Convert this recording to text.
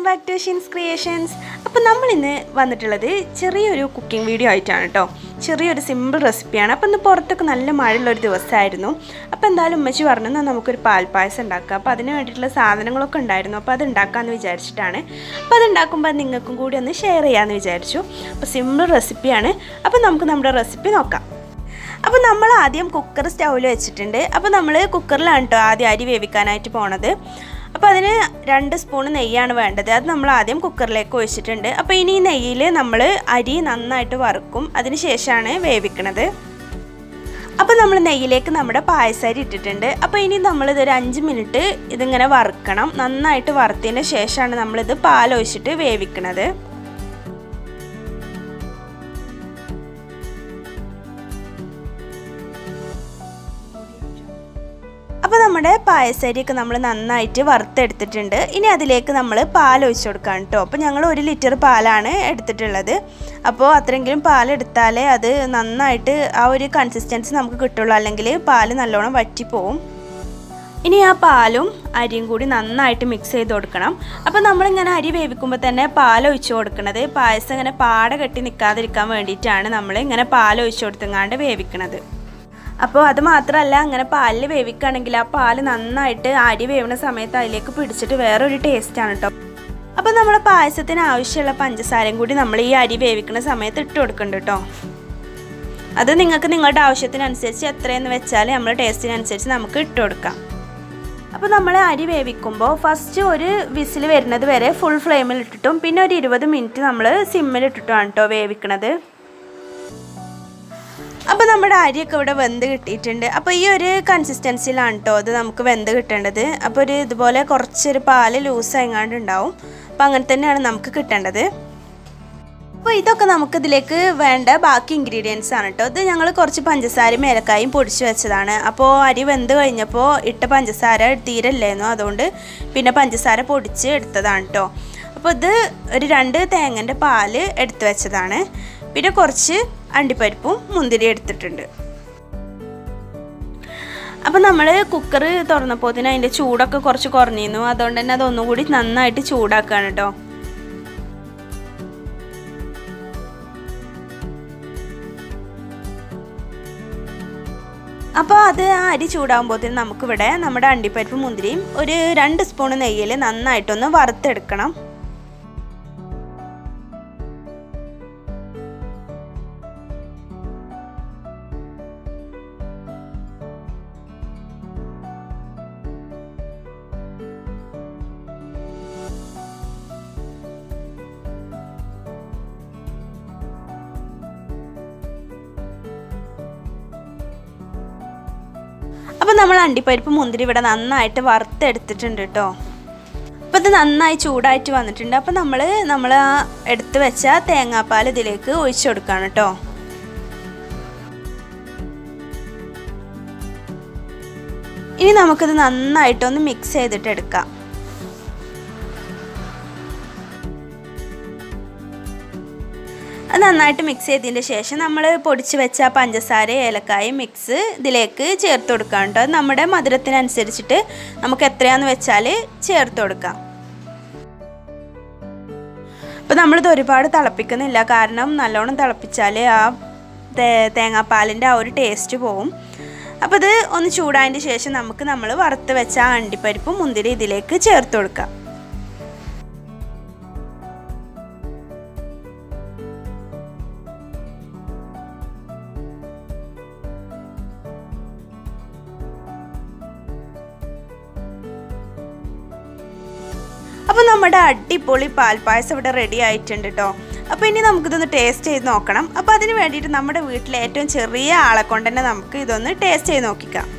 back to Shins creations അപ്പോൾ നമ്മൾ ഇന്ന് വന്നിട്ടുള്ളത് ചെറിയൊരു കുക്കിംഗ് വീഡിയോ ആയിട്ടാണ് കേട്ടോ ചെറിയൊരു സിമ്പിൾ റെസിപ്പിയാണ് അപ്പോൾ ഇന്ന് പുറത്തൊക്കെ നല്ല മഴയുള്ളൊരു ദിവസമായിരുന്നു അപ്പോൾ എന്തായാലും ഉമ്മച്ചി പറഞ്ഞു എന്നാൽ നമുക്കൊരു പാൽപ്പായസം ഉണ്ടാക്കാം അപ്പോൾ അതിന് വേണ്ടിയിട്ടുള്ള സാധനങ്ങളൊക്കെ ഉണ്ടായിരുന്നു അപ്പോൾ അത് ഉണ്ടാക്കാമെന്ന് വിചാരിച്ചിട്ടാണ് അപ്പോൾ അത് ഉണ്ടാക്കുമ്പോൾ അത് നിങ്ങൾക്കും കൂടി ഒന്ന് ഷെയർ ചെയ്യാമെന്ന് വിചാരിച്ചു അപ്പോൾ സിമ്പിൾ റെസിപ്പിയാണ് അപ്പോൾ നമുക്ക് നമ്മുടെ റെസിപ്പി നോക്കാം അപ്പോൾ നമ്മൾ ആദ്യം കുക്കർ സ്റ്റൗവിൽ വെച്ചിട്ടുണ്ട് അപ്പോൾ നമ്മൾ കുക്കറിലാണ് കേട്ടോ ആദ്യം അരി വേവിക്കാനായിട്ട് പോണത് അപ്പോൾ അതിന് രണ്ട് സ്പൂൺ നെയ്യാണ് വേണ്ടത് അത് നമ്മൾ ആദ്യം കുക്കറിലേക്ക് ഒഴിച്ചിട്ടുണ്ട് അപ്പോൾ ഇനി ഈ നെയ്യിൽ നമ്മൾ അരി നന്നായിട്ട് വറുക്കും അതിന് ശേഷമാണ് വേവിക്കണത് അപ്പോൾ നമ്മൾ നെയ്യിലേക്ക് നമ്മുടെ പായസരി ഇട്ടിട്ടുണ്ട് അപ്പോൾ ഇനി നമ്മളിതൊരു അഞ്ച് മിനിറ്റ് ഇതിങ്ങനെ വറുക്കണം നന്നായിട്ട് വറുത്തതിന് ശേഷമാണ് നമ്മളിത് പാലൊഴിച്ചിട്ട് വേവിക്കണത് അപ്പോൾ നമ്മുടെ പായസരിയൊക്കെ നമ്മൾ നന്നായിട്ട് വറുത്തെടുത്തിട്ടുണ്ട് ഇനി അതിലേക്ക് നമ്മൾ പാൽ ഒഴിച്ചു കൊടുക്കാം കേട്ടോ അപ്പോൾ ഞങ്ങൾ ഒരു ലിറ്റർ പാലാണ് എടുത്തിട്ടുള്ളത് അപ്പോൾ അത്രയെങ്കിലും പാലെടുത്താലേ അത് നന്നായിട്ട് ആ ഒരു കൺസിസ്റ്റൻസി നമുക്ക് കിട്ടുള്ളൂ അല്ലെങ്കിൽ പാൽ നല്ലോണം വറ്റിപ്പോവും ഇനി ആ പാലും അരിയും കൂടി നന്നായിട്ട് മിക്സ് ചെയ്ത് കൊടുക്കണം അപ്പോൾ നമ്മളിങ്ങനെ അരി വേവിക്കുമ്പോൾ തന്നെ പാൽ ഒഴിച്ചു കൊടുക്കണത് പായസം ഇങ്ങനെ പാട കെട്ടി നിൽക്കാതിരിക്കാൻ വേണ്ടിയിട്ടാണ് നമ്മൾ ഇങ്ങനെ പാൽ ഒഴിച്ചു കൊടുത്തങ്ങാണ്ട് വേവിക്കണത് അപ്പോൾ അത് മാത്രമല്ല അങ്ങനെ പാലിൽ വേവിക്കുകയാണെങ്കിൽ ആ പാല് നന്നായിട്ട് അരി വേവുന്ന സമയത്ത് അതിലേക്ക് പിടിച്ചിട്ട് വേറൊരു ടേസ്റ്റാണ് കേട്ടോ അപ്പോൾ നമ്മുടെ പായസത്തിന് ആവശ്യമുള്ള പഞ്ചസാരയും കൂടി നമ്മൾ ഈ അരി വേവിക്കുന്ന സമയത്ത് ഇട്ട് കൊടുക്കുന്നുണ്ട് കേട്ടോ അത് നിങ്ങൾക്ക് നിങ്ങളുടെ ആവശ്യത്തിനനുസരിച്ച് എത്രയെന്ന് വെച്ചാൽ നമ്മൾ ടേസ്റ്റിനനുസരിച്ച് നമുക്ക് ഇട്ട് കൊടുക്കാം അപ്പോൾ നമ്മൾ അരി വേവിക്കുമ്പോൾ ഫസ്റ്റ് ഒരു വിസിൽ വരുന്നത് വരെ ഫുൾ ഫ്ലെയിമിൽ ഇട്ടിട്ടും പിന്നെ ഒരു ഇരുപത് മിനിറ്റ് നമ്മൾ സിമ്മിൽ ഇട്ടിട്ടുമാണ് കേട്ടോ വേവിക്കണത് അപ്പോൾ നമ്മുടെ അരിയൊക്കെ ഇവിടെ വെന്ത് കിട്ടിയിട്ടുണ്ട് അപ്പോൾ ഈ ഒരു കൺസിസ്റ്റൻസിയിലാണ് കേട്ടോ അത് നമുക്ക് വെന്ത് കിട്ടേണ്ടത് അപ്പോൾ ഒരു ഇതുപോലെ കുറച്ചൊരു പാല് ലൂസായിങ്ങാണ്ട് ഉണ്ടാവും അപ്പോൾ അങ്ങനെ തന്നെയാണ് നമുക്ക് കിട്ടേണ്ടത് അപ്പോൾ ഇതൊക്കെ നമുക്ക് ഇതിലേക്ക് വേണ്ട ബാക്കി ഇൻഗ്രീഡിയൻസ് ആണ് കേട്ടോ ഇത് ഞങ്ങൾ കുറച്ച് പഞ്ചസാരയും ഏലക്കായും പൊടിച്ച് വെച്ചതാണ് അപ്പോൾ അരി വെന്ത് കഴിഞ്ഞപ്പോൾ ഇട്ട പഞ്ചസാര തീരല്ലായിരുന്നു അതുകൊണ്ട് പിന്നെ പഞ്ചസാര പൊടിച്ച് എടുത്തതാണ് കേട്ടോ അപ്പോൾ ഇത് ഒരു രണ്ട് തേങ്ങൻ്റെ പാല് എടുത്ത് വെച്ചതാണ് പിന്നെ കുറച്ച് അണ്ടിപ്പരിപ്പും മുന്തിരി എടുത്തിട്ടുണ്ട് അപ്പോൾ നമ്മൾ കുക്കർ തുറന്നപ്പോൾ തന്നെ അതിൻ്റെ ചൂടൊക്കെ കുറച്ച് കുറഞ്ഞിരുന്നു അതുകൊണ്ട് തന്നെ അതൊന്നും കൂടി നന്നായിട്ട് ചൂടാക്കുകയാണ് കേട്ടോ അപ്പോൾ അത് ആ അരി ചൂടാകുമ്പോഴത്തേന് നമുക്കിവിടെ നമ്മുടെ അണ്ടിപ്പരിപ്പ് മുന്തിരിയും ഒരു രണ്ട് സ്പൂൺ നെയ്യിൽ നന്നായിട്ടൊന്ന് വറുത്തെടുക്കണം അപ്പോൾ നമ്മൾ അണ്ടിപ്പരിപ്പ് മുന്തിരി ഇവിടെ നന്നായിട്ട് വറുത്തെടുത്തിട്ടുണ്ട് കേട്ടോ അപ്പോൾ ഇത് നന്നായി ചൂടായിട്ട് വന്നിട്ടുണ്ട് അപ്പോൾ നമ്മൾ നമ്മൾ ആ എടുത്ത് വെച്ച തേങ്ങാപ്പാൽ ഇതിലേക്ക് ഒഴിച്ചു കൊടുക്കുകയാണ് കേട്ടോ ഇനി നമുക്കിത് നന്നായിട്ടൊന്ന് മിക്സ് ചെയ്തിട്ട് എടുക്കാം അത് നന്നായിട്ട് മിക്സ് ചെയ്തതിൻ്റെ ശേഷം നമ്മൾ പൊടിച്ച് വെച്ച പഞ്ചസാര ഏലക്കായ മിക്സ് ഇതിലേക്ക് ചേർത്ത് കൊടുക്കാം കേട്ടോ അത് നമ്മുടെ മധുരത്തിനനുസരിച്ചിട്ട് നമുക്ക് എത്രയാന്ന് വെച്ചാൽ ചേർത്ത് കൊടുക്കാം അപ്പോൾ നമ്മളിത് ഒരുപാട് തിളപ്പിക്കുന്നില്ല കാരണം നല്ലോണം തിളപ്പിച്ചാൽ ആ തേങ്ങാപ്പാലിൻ്റെ ആ ഒരു ടേസ്റ്റ് പോവും അപ്പോൾ ഇത് ഒന്ന് ചൂടായതിൻ്റെ ശേഷം നമുക്ക് നമ്മൾ വറുത്ത് വെച്ച ആ അണ്ടിപ്പരിപ്പും മുന്തിരി ഇതിലേക്ക് ചേർത്ത് കൊടുക്കാം അപ്പോൾ നമ്മുടെ അടിപൊളി പാൽപ്പായസം ഇവിടെ റെഡി ആയിട്ടുണ്ട് കേട്ടോ അപ്പോൾ ഇനി നമുക്കിതൊന്ന് ടേസ്റ്റ് ചെയ്ത് നോക്കണം അപ്പോൾ അതിന് വേണ്ടിയിട്ട് നമ്മുടെ വീട്ടിലെ ഏറ്റവും ചെറിയ ആളെ കൊണ്ട് തന്നെ നമുക്ക് ഇതൊന്ന് ടേസ്റ്റ് ചെയ്ത് നോക്കിക്കാം